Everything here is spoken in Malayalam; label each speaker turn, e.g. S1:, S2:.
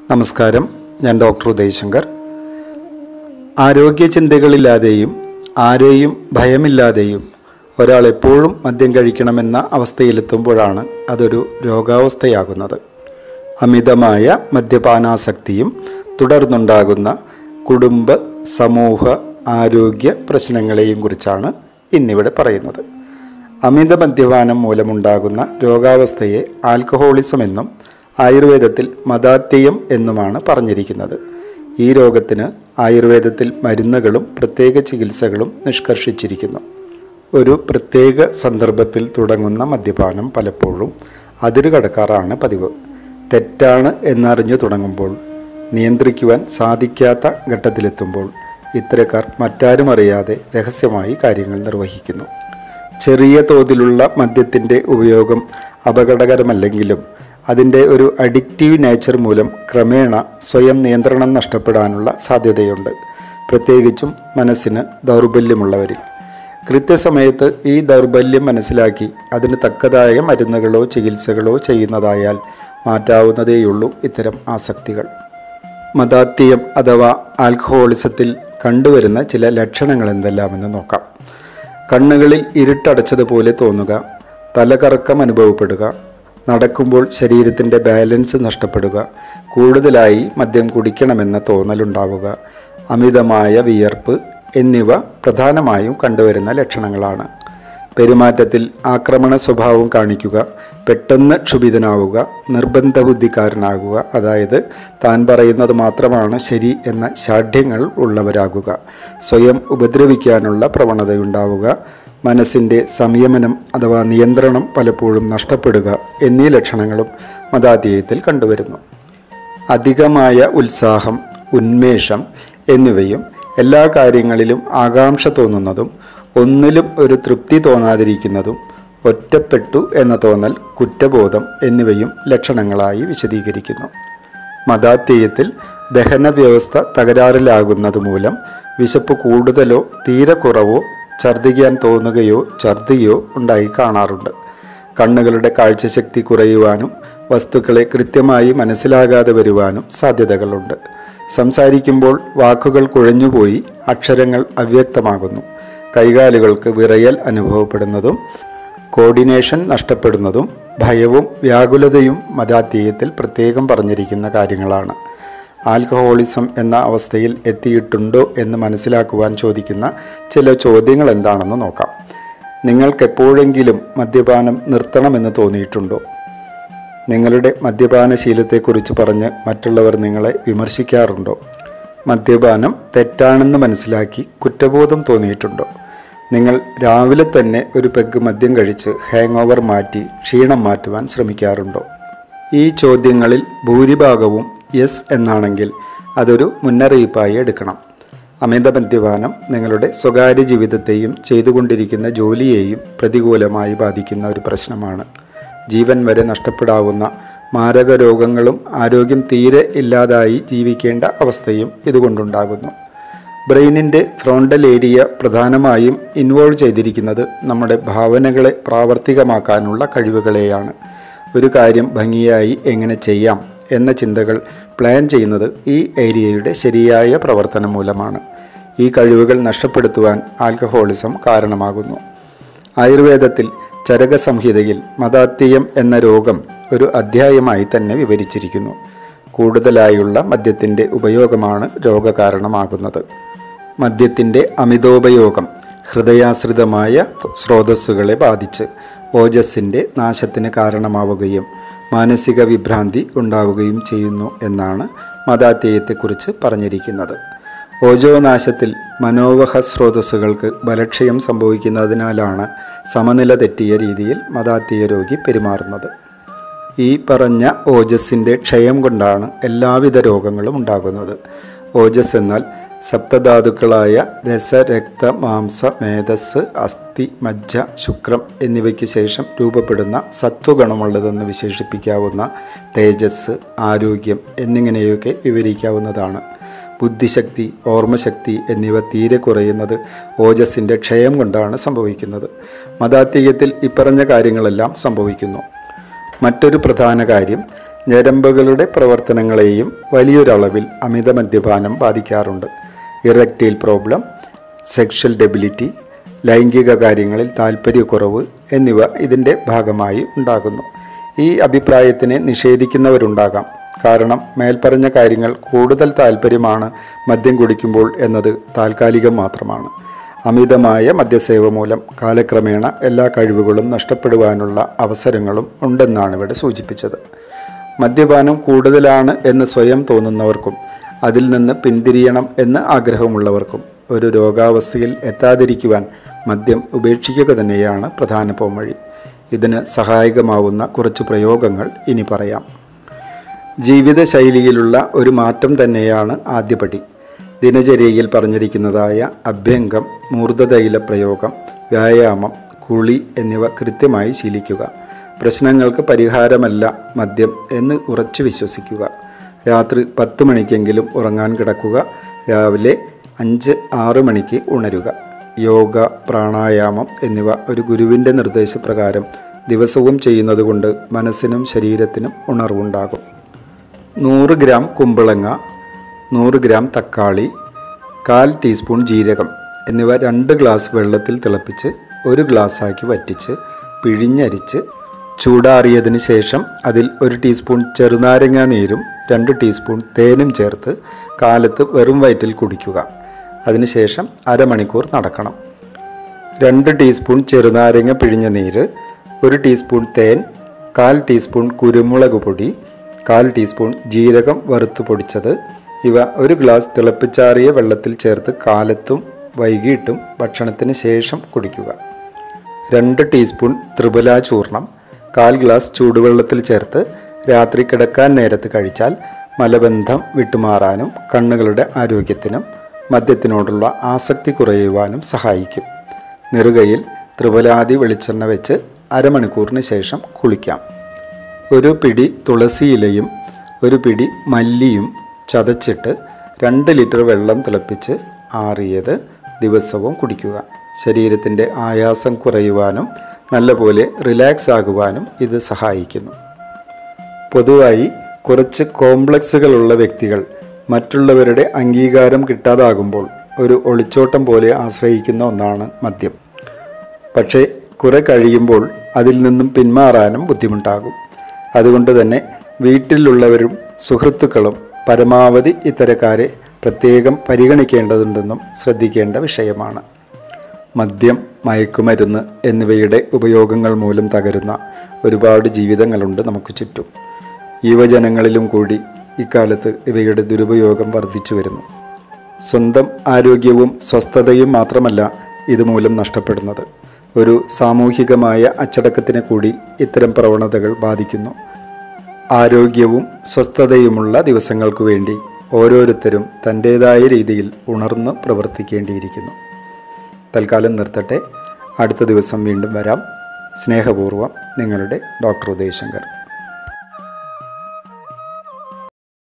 S1: നമസ്കാരം ഞാൻ ഡോക്ടർ ഉദയശങ്കർ ആരോഗ്യ ചിന്തകളില്ലാതെയും ആരെയും ഭയമില്ലാതെയും ഒരാൾ എപ്പോഴും മദ്യം കഴിക്കണമെന്ന അവസ്ഥയിലെത്തുമ്പോഴാണ് അതൊരു രോഗാവസ്ഥയാകുന്നത് അമിതമായ മദ്യപാനാസക്തിയും തുടർന്നുണ്ടാകുന്ന കുടുംബ സമൂഹ ആരോഗ്യ പ്രശ്നങ്ങളെയും കുറിച്ചാണ് ഇന്നിവിടെ പറയുന്നത് അമിത മദ്യപാനം മൂലമുണ്ടാകുന്ന രോഗാവസ്ഥയെ ആൽക്കഹോളിസം എന്നും ആയുർവേദത്തിൽ മതാത്യയം എന്നുമാണ് പറഞ്ഞിരിക്കുന്നത് ഈ രോഗത്തിന് ആയുർവേദത്തിൽ മരുന്നുകളും പ്രത്യേക ചികിത്സകളും നിഷ്കർഷിച്ചിരിക്കുന്നു ഒരു പ്രത്യേക സന്ദർഭത്തിൽ തുടങ്ങുന്ന മദ്യപാനം പലപ്പോഴും അതിരുകടക്കാറാണ് പതിവ് തെറ്റാണ് എന്നറിഞ്ഞു തുടങ്ങുമ്പോൾ നിയന്ത്രിക്കുവാൻ സാധിക്കാത്ത ഘട്ടത്തിലെത്തുമ്പോൾ ഇത്തരക്കാർ മറ്റാരും അറിയാതെ രഹസ്യമായി കാര്യങ്ങൾ നിർവഹിക്കുന്നു ചെറിയ തോതിലുള്ള മദ്യത്തിൻ്റെ ഉപയോഗം അപകടകരമല്ലെങ്കിലും അതിൻ്റെ ഒരു അഡിക്റ്റീവ് നേച്ചർ മൂലം ക്രമേണ സ്വയം നിയന്ത്രണം നഷ്ടപ്പെടാനുള്ള സാധ്യതയുണ്ട് പ്രത്യേകിച്ചും മനസ്സിന് ദൗർബല്യമുള്ളവരിൽ കൃത്യസമയത്ത് ഈ ദൗർബല്യം മനസ്സിലാക്കി അതിന് തക്കതായ മരുന്നുകളോ ചികിത്സകളോ ചെയ്യുന്നതായാൽ മാറ്റാവുന്നതേയുള്ളൂ ഇത്തരം ആസക്തികൾ മതാത്യയം അഥവാ ആൽക്കഹോളിസത്തിൽ കണ്ടുവരുന്ന ചില ലക്ഷണങ്ങൾ എന്തെല്ലാമെന്ന് നോക്കാം കണ്ണുകളിൽ ഇരുട്ടടച്ചതുപോലെ തോന്നുക തലകറക്കം അനുഭവപ്പെടുക നടക്കുമ്പോൾ ശരീരത്തിൻ്റെ ബാലൻസ് നഷ്ടപ്പെടുക കൂടുതലായി മദ്യം കുടിക്കണമെന്ന തോന്നലുണ്ടാവുക അമിതമായ വിയർപ്പ് എന്നിവ പ്രധാനമായും കണ്ടുവരുന്ന ലക്ഷണങ്ങളാണ് പെരുമാറ്റത്തിൽ ആക്രമണ സ്വഭാവം കാണിക്കുക പെട്ടെന്ന് ക്ഷുഭിതനാവുക നിർബന്ധ ബുദ്ധിക്കാരനാകുക അതായത് താൻ പറയുന്നത് മാത്രമാണ് ശരി എന്ന ശാഠ്യങ്ങൾ ഉള്ളവരാകുക സ്വയം ഉപദ്രവിക്കാനുള്ള പ്രവണതയുണ്ടാവുക മനസ്സിൻ്റെ സംയമനം അഥവാ നിയന്ത്രണം പലപ്പോഴും നഷ്ടപ്പെടുക എന്നീ ലക്ഷണങ്ങളും മതാധ്യേയത്തിൽ കണ്ടുവരുന്നു അധികമായ ഉത്സാഹം ഉന്മേഷം എന്നിവയും എല്ലാ കാര്യങ്ങളിലും ആകാംക്ഷ തോന്നുന്നതും ഒന്നിലും ഒരു തൃപ്തി തോന്നാതിരിക്കുന്നതും ഒറ്റപ്പെട്ടു എന്ന തോന്നൽ കുറ്റബോധം എന്നിവയും ലക്ഷണങ്ങളായി വിശദീകരിക്കുന്നു മതാത്യയത്തിൽ ദഹന വ്യവസ്ഥ തകരാറിലാകുന്നത് മൂലം വിശപ്പ് കൂടുതലോ തീരെ കുറവോ ഛർദ്ദിക്കാൻ തോന്നുകയോ ഛർദിയോ ഉണ്ടായി കാണാറുണ്ട് കണ്ണുകളുടെ കാഴ്ചശക്തി കുറയുവാനും വസ്തുക്കളെ കൃത്യമായി മനസ്സിലാകാതെ വരുവാനും സാധ്യതകളുണ്ട് സംസാരിക്കുമ്പോൾ വാക്കുകൾ കുഴഞ്ഞുപോയി അക്ഷരങ്ങൾ അവ്യക്തമാകുന്നു കൈകാലുകൾക്ക് വിറയൽ അനുഭവപ്പെടുന്നതും കോർഡിനേഷൻ നഷ്ടപ്പെടുന്നതും ഭയവും വ്യാകുലതയും മതാത്യയത്തിൽ പ്രത്യേകം പറഞ്ഞിരിക്കുന്ന കാര്യങ്ങളാണ് ആൽക്കഹോളിസം എന്ന അവസ്ഥയിൽ എത്തിയിട്ടുണ്ടോ എന്ന് മനസ്സിലാക്കുവാൻ ചോദിക്കുന്ന ചില ചോദ്യങ്ങൾ എന്താണെന്ന് നോക്കാം നിങ്ങൾക്കെപ്പോഴെങ്കിലും മദ്യപാനം നിർത്തണമെന്ന് തോന്നിയിട്ടുണ്ടോ നിങ്ങളുടെ മദ്യപാന ശീലത്തെക്കുറിച്ച് പറഞ്ഞ് മറ്റുള്ളവർ നിങ്ങളെ വിമർശിക്കാറുണ്ടോ മദ്യപാനം തെറ്റാണെന്ന് മനസ്സിലാക്കി കുറ്റബോധം തോന്നിയിട്ടുണ്ടോ നിങ്ങൾ രാവിലെ തന്നെ ഒരു പെഗ് മദ്യം കഴിച്ച് ഹാങ് ഓവർ മാറ്റി ക്ഷീണം മാറ്റുവാൻ ശ്രമിക്കാറുണ്ടോ ഈ ചോദ്യങ്ങളിൽ ഭൂരിഭാഗവും യെസ് എന്നാണെങ്കിൽ അതൊരു മുന്നറിയിപ്പായി എടുക്കണം അമിത മദ്യപാനം നിങ്ങളുടെ സ്വകാര്യ ജീവിതത്തെയും ചെയ്തുകൊണ്ടിരിക്കുന്ന ജോലിയെയും പ്രതികൂലമായി ബാധിക്കുന്ന ഒരു പ്രശ്നമാണ് ജീവൻ വരെ നഷ്ടപ്പെടാവുന്ന മാരക രോഗങ്ങളും ആരോഗ്യം തീരെ ഇല്ലാതായി ജീവിക്കേണ്ട അവസ്ഥയും ഇതുകൊണ്ടുണ്ടാകുന്നു ബ്രെയിനിൻ്റെ ഫ്രോണ്ടൽ ഏരിയ പ്രധാനമായും ഇൻവോൾവ് ചെയ്തിരിക്കുന്നത് നമ്മുടെ ഭാവനകളെ പ്രാവർത്തികമാക്കാനുള്ള കഴിവുകളെയാണ് ഒരു കാര്യം ഭംഗിയായി എങ്ങനെ ചെയ്യാം എന്ന ചിന്തകൾ പ്ലാൻ ചെയ്യുന്നത് ഈ ഏരിയയുടെ ശരിയായ പ്രവർത്തനം മൂലമാണ് ഈ കഴിവുകൾ നഷ്ടപ്പെടുത്തുവാൻ ആൽക്കഹോളിസം കാരണമാകുന്നു ആയുർവേദത്തിൽ ചരക സംഹിതയിൽ മതാത്യയം എന്ന രോഗം ഒരു അധ്യായമായി തന്നെ വിവരിച്ചിരിക്കുന്നു കൂടുതലായുള്ള മദ്യത്തിൻ്റെ ഉപയോഗമാണ് രോഗകാരണമാകുന്നത് മദ്യത്തിൻ്റെ അമിതോപയോഗം ഹൃദയാശ്രിതമായ സ്രോതസ്സുകളെ ബാധിച്ച് ഓജസ്സിൻ്റെ നാശത്തിന് കാരണമാവുകയും മാനസിക വിഭ്രാന്തി ഉണ്ടാവുകയും ചെയ്യുന്നു എന്നാണ് മതാത്യയത്തെക്കുറിച്ച് പറഞ്ഞിരിക്കുന്നത് ഓജോനാശത്തിൽ മനോവഹ സ്രോതസ്സുകൾക്ക് ബലക്ഷയം സംഭവിക്കുന്നതിനാലാണ് സമനില തെറ്റിയ രീതിയിൽ മതാത്യയ രോഗി പെരുമാറുന്നത് ഈ പറഞ്ഞ ഓജസ്സിൻ്റെ ക്ഷയം കൊണ്ടാണ് എല്ലാവിധ രോഗങ്ങളും ഉണ്ടാകുന്നത് ഓജസ് എന്നാൽ സപ്തധാതുക്കളായ രസ രക്ത മാംസ മേധസ് അസ്ഥി മജ്ജ ശുക്രം എന്നിവയ്ക്ക് ശേഷം രൂപപ്പെടുന്ന സത്വഗുണമുള്ളതെന്ന് വിശേഷിപ്പിക്കാവുന്ന തേജസ് ആരോഗ്യം എന്നിങ്ങനെയൊക്കെ വിവരിക്കാവുന്നതാണ് ബുദ്ധിശക്തി ഓർമ്മശക്തി എന്നിവ തീരെ കുറയുന്നത് ഓജസ്സിൻ്റെ ക്ഷയം കൊണ്ടാണ് സംഭവിക്കുന്നത് മതാത്യയത്തിൽ ഇപ്പറഞ്ഞ കാര്യങ്ങളെല്ലാം സംഭവിക്കുന്നു മറ്റൊരു പ്രധാന കാര്യം ഞരമ്പുകളുടെ പ്രവർത്തനങ്ങളെയും വലിയൊരളവിൽ അമിത മദ്യപാനം ബാധിക്കാറുണ്ട് ഇറക്റ്റൈൽ പ്രോബ്ലം സെക്ഷൽ ഡെബിലിറ്റി ലൈംഗിക കാര്യങ്ങളിൽ താല്പര്യക്കുറവ് എന്നിവ ഇതിൻ്റെ ഭാഗമായി ഉണ്ടാകുന്നു ഈ അഭിപ്രായത്തിനെ നിഷേധിക്കുന്നവരുണ്ടാകാം കാരണം മേൽപ്പറഞ്ഞ കാര്യങ്ങൾ കൂടുതൽ താല്പര്യമാണ് മദ്യം കുടിക്കുമ്പോൾ എന്നത് താൽക്കാലികം മാത്രമാണ് അമിതമായ മദ്യസേവ മൂലം കാലക്രമേണ എല്ലാ കഴിവുകളും നഷ്ടപ്പെടുവാനുള്ള അവസരങ്ങളും ഉണ്ടെന്നാണ് ഇവിടെ സൂചിപ്പിച്ചത് മദ്യപാനം കൂടുതലാണ് എന്ന് സ്വയം തോന്നുന്നവർക്കും അതിൽ നിന്ന് പിന്തിരിയണം എന്ന് ആഗ്രഹമുള്ളവർക്കും ഒരു രോഗാവസ്ഥയിൽ എത്താതിരിക്കുവാൻ മദ്യം ഉപേക്ഷിക്കുക തന്നെയാണ് പ്രധാന പോംവഴി ഇതിന് സഹായകമാവുന്ന കുറച്ച് പ്രയോഗങ്ങൾ ഇനി പറയാം ജീവിതശൈലിയിലുള്ള ഒരു മാറ്റം തന്നെയാണ് ആദ്യപടി ദിനചര്യയിൽ പറഞ്ഞിരിക്കുന്നതായ അഭ്യംഗം മൂർധതൈല പ്രയോഗം വ്യായാമം കുളി എന്നിവ കൃത്യമായി ശീലിക്കുക പ്രശ്നങ്ങൾക്ക് പരിഹാരമല്ല മദ്യം എന്ന് ഉറച്ചു വിശ്വസിക്കുക രാത്രി പത്ത് മണിക്കെങ്കിലും ഉറങ്ങാൻ കിടക്കുക രാവിലെ അഞ്ച് ആറ് മണിക്ക് ഉണരുക യോഗ പ്രാണായാമം എന്നിവ ഒരു ഗുരുവിൻ്റെ നിർദ്ദേശപ്രകാരം ദിവസവും ചെയ്യുന്നതുകൊണ്ട് മനസ്സിനും ശരീരത്തിനും ഉണർവുണ്ടാകും നൂറ് ഗ്രാം കുമ്പളങ്ങ നൂറ് ഗ്രാം തക്കാളി കാൽ ടീസ്പൂൺ ജീരകം എന്നിവ രണ്ട് ഗ്ലാസ് വെള്ളത്തിൽ തിളപ്പിച്ച് ഒരു ഗ്ലാസ്സാക്കി വറ്റിച്ച് പിഴിഞ്ഞരിച്ച് ചൂടാറിയതിന് ശേഷം അതിൽ ഒരു ടീസ്പൂൺ ചെറുനാരങ്ങ നീരും രണ്ട് ടീസ്പൂൺ തേനും ചേർത്ത് കാലത്ത് വെറും വയറ്റിൽ കുടിക്കുക അതിനുശേഷം അരമണിക്കൂർ നടക്കണം രണ്ട് ടീസ്പൂൺ ചെറുനാരങ്ങ പിഴിഞ്ഞ നീര് ഒരു ടീസ്പൂൺ തേൻ കാൽ ടീസ്പൂൺ കുരുമുളക് പൊടി കാൽ ടീസ്പൂൺ ജീരകം വറുത്ത് പൊടിച്ചത് ഇവ ഒരു ഗ്ലാസ് തിളപ്പിച്ചാറിയ വെള്ളത്തിൽ ചേർത്ത് കാലത്തും വൈകിട്ടും ഭക്ഷണത്തിന് ശേഷം കുടിക്കുക രണ്ട് ടീസ്പൂൺ ത്രിപുല ചൂർണം കാൽ ഗ്ലാസ് ചൂടുവെള്ളത്തിൽ ചേർത്ത് രാത്രി കിടക്കാൻ നേരത്ത് കഴിച്ചാൽ മലബന്ധം വിട്ടുമാറാനും കണ്ണുകളുടെ ആരോഗ്യത്തിനും മദ്യത്തിനോടുള്ള ആസക്തി കുറയുവാനും സഹായിക്കും നെറുകയിൽ ത്രിപുലാതി വെളിച്ചെണ്ണ വെച്ച് അരമണിക്കൂറിന് ശേഷം കുളിക്കാം ഒരു പിടി തുളസിയിലയും ഒരു പിടി മല്ലിയും ചതച്ചിട്ട് രണ്ട് ലിറ്റർ വെള്ളം തിളപ്പിച്ച് ആറിയത് ദിവസവും കുടിക്കുക ശരീരത്തിൻ്റെ ആയാസം കുറയുവാനും നല്ലപോലെ റിലാക്സ് ആകുവാനും ഇത് സഹായിക്കുന്നു പൊതുവായി കുറച്ച് കോംപ്ലക്സുകളുള്ള വ്യക്തികൾ മറ്റുള്ളവരുടെ അംഗീകാരം കിട്ടാതാകുമ്പോൾ ഒരു ഒളിച്ചോട്ടം പോലെ ആശ്രയിക്കുന്ന ഒന്നാണ് മദ്യം പക്ഷേ കുറെ കഴിയുമ്പോൾ അതിൽ നിന്നും പിന്മാറാനും ബുദ്ധിമുട്ടാകും അതുകൊണ്ട് തന്നെ വീട്ടിലുള്ളവരും സുഹൃത്തുക്കളും പരമാവധി ഇത്തരക്കാരെ പ്രത്യേകം പരിഗണിക്കേണ്ടതുണ്ടെന്നും ശ്രദ്ധിക്കേണ്ട വിഷയമാണ് മദ്യം മയക്കുമരുന്ന് എന്നിവയുടെ ഉപയോഗങ്ങൾ മൂലം തകരുന്ന ഒരുപാട് ജീവിതങ്ങളുണ്ട് നമുക്ക് ചുറ്റും യുവജനങ്ങളിലും കൂടി ഇക്കാലത്ത് ഇവയുടെ ദുരുപയോഗം വർദ്ധിച്ചു വരുന്നു സ്വന്തം ആരോഗ്യവും സ്വസ്ഥതയും മാത്രമല്ല ഇതുമൂലം നഷ്ടപ്പെടുന്നത് ഒരു സാമൂഹികമായ അച്ചടക്കത്തിനെ കൂടി ഇത്തരം പ്രവണതകൾ ബാധിക്കുന്നു ആരോഗ്യവും സ്വസ്ഥതയുമുള്ള ദിവസങ്ങൾക്കു വേണ്ടി ഓരോരുത്തരും തൻ്റേതായ രീതിയിൽ ഉണർന്ന് പ്രവർത്തിക്കേണ്ടിയിരിക്കുന്നു തൽക്കാലം നിർത്തട്ടെ അടുത്ത ദിവസം വീണ്ടും വരാം സ്നേഹപൂർവ്വം നിങ്ങളുടെ ഡോക്ടർ ഉദയശങ്കർ